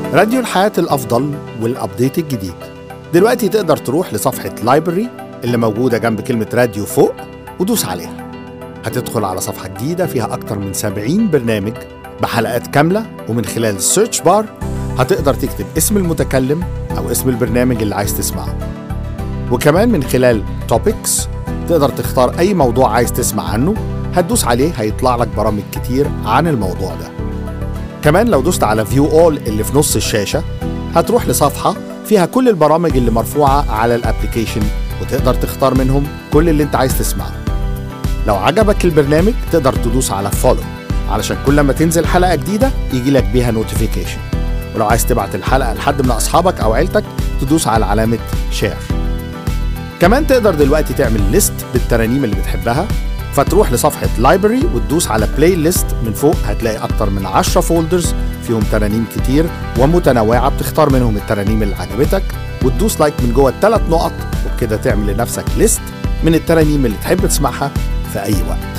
راديو الحياة الأفضل والأبديت الجديد دلوقتي تقدر تروح لصفحة لايبرري اللي موجودة جنب كلمة راديو فوق ودوس عليها هتدخل على صفحة جديدة فيها أكتر من 70 برنامج بحلقات كاملة ومن خلال السيرش بار هتقدر تكتب اسم المتكلم أو اسم البرنامج اللي عايز تسمعه وكمان من خلال توبكس تقدر تختار أي موضوع عايز تسمع عنه هتدوس عليه هيطلع لك برامج كتير عن الموضوع ده كمان لو دوست على فيو اول اللي في نص الشاشة هتروح لصفحة فيها كل البرامج اللي مرفوعة على الابليكيشن وتقدر تختار منهم كل اللي انت عايز تسمعه لو عجبك البرنامج تقدر تدوس على فولو علشان كل ما تنزل حلقة جديدة يجي لك بيها نوتيفيكيشن ولو عايز تبعت الحلقة لحد من أصحابك أو عيلتك تدوس على علامة شير كمان تقدر دلوقتي تعمل ليست بالترانيم اللي بتحبها فتروح لصفحة لايبرري وتدوس على بلاي ليست من فوق هتلاقي أكتر من 10 فولدرز فيهم ترانيم كتير ومتنوعة بتختار منهم الترانيم اللي عجبتك وتدوس لايك من جوه الثلاث نقط وبكده تعمل لنفسك ليست من الترانيم اللي تحب تسمعها في أي وقت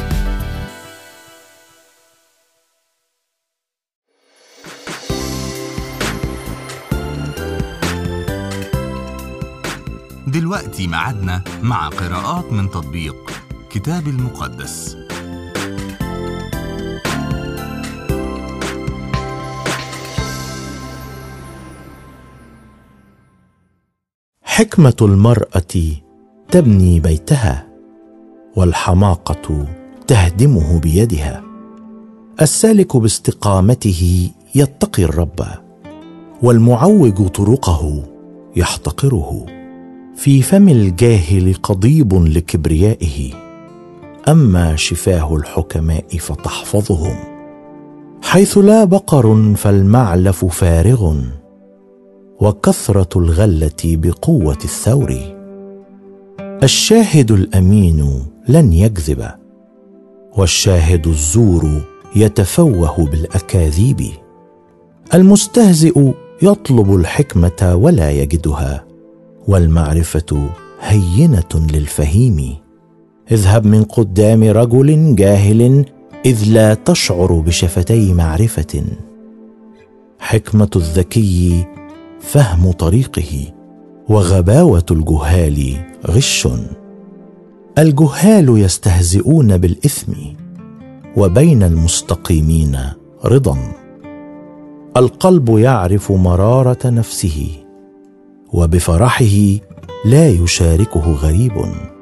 دلوقتي ميعادنا مع قراءات من تطبيق كتاب المقدس حكمه المراه تبني بيتها والحماقه تهدمه بيدها السالك باستقامته يتقي الرب والمعوج طرقه يحتقره في فم الجاهل قضيب لكبريائه اما شفاه الحكماء فتحفظهم حيث لا بقر فالمعلف فارغ وكثره الغله بقوه الثور الشاهد الامين لن يكذب والشاهد الزور يتفوه بالاكاذيب المستهزئ يطلب الحكمه ولا يجدها والمعرفه هينه للفهيم اذهب من قدام رجل جاهل اذ لا تشعر بشفتي معرفه حكمه الذكي فهم طريقه وغباوه الجهال غش الجهال يستهزئون بالاثم وبين المستقيمين رضا القلب يعرف مراره نفسه وبفرحه لا يشاركه غريب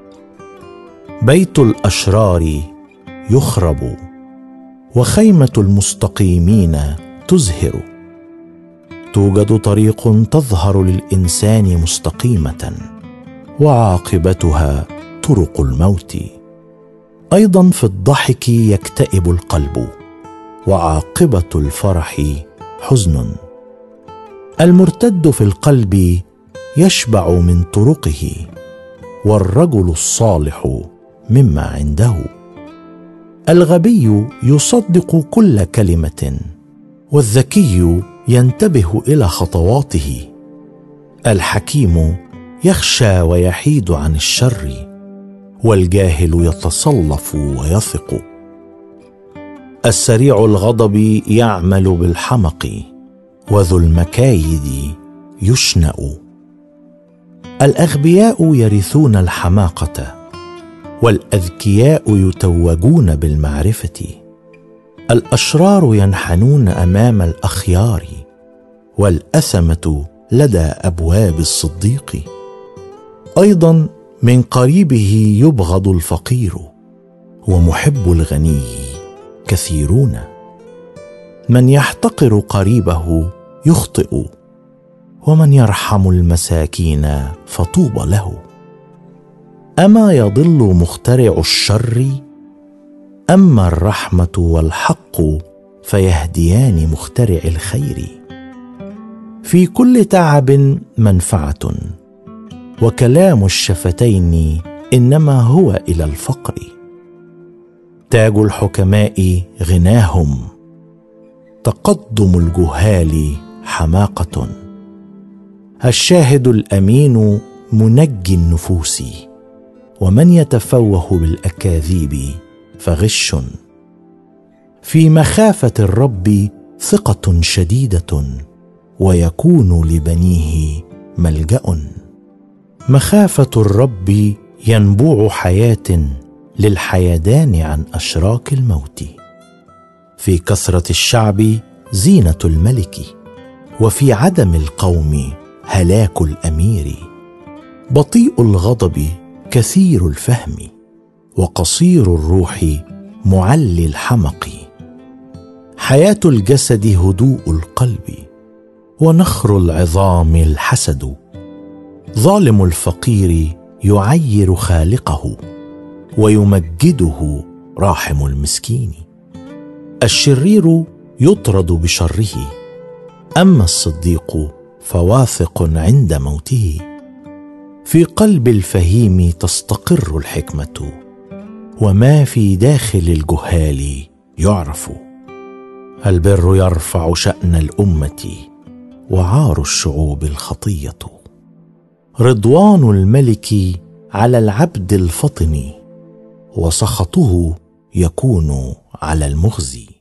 بيت الاشرار يخرب وخيمه المستقيمين تزهر توجد طريق تظهر للانسان مستقيمه وعاقبتها طرق الموت ايضا في الضحك يكتئب القلب وعاقبه الفرح حزن المرتد في القلب يشبع من طرقه والرجل الصالح مما عنده الغبي يصدق كل كلمه والذكي ينتبه الى خطواته الحكيم يخشى ويحيد عن الشر والجاهل يتصلف ويثق السريع الغضب يعمل بالحمق وذو المكايد يشنا الاغبياء يرثون الحماقه والاذكياء يتوجون بالمعرفه الاشرار ينحنون امام الاخيار والاثمه لدى ابواب الصديق ايضا من قريبه يبغض الفقير ومحب الغني كثيرون من يحتقر قريبه يخطئ ومن يرحم المساكين فطوبى له اما يضل مخترع الشر اما الرحمه والحق فيهديان مخترع الخير في كل تعب منفعه وكلام الشفتين انما هو الى الفقر تاج الحكماء غناهم تقدم الجهال حماقه الشاهد الامين منجي النفوس ومن يتفوه بالاكاذيب فغش في مخافه الرب ثقه شديده ويكون لبنيه ملجا مخافه الرب ينبوع حياه للحيدان عن اشراك الموت في كثره الشعب زينه الملك وفي عدم القوم هلاك الامير بطيء الغضب كثير الفهم وقصير الروح معلي الحمق حياه الجسد هدوء القلب ونخر العظام الحسد ظالم الفقير يعير خالقه ويمجده راحم المسكين الشرير يطرد بشره اما الصديق فواثق عند موته في قلب الفهيم تستقر الحكمه وما في داخل الجهال يعرف البر يرفع شان الامه وعار الشعوب الخطيه رضوان الملك على العبد الفطن وسخطه يكون على المخزي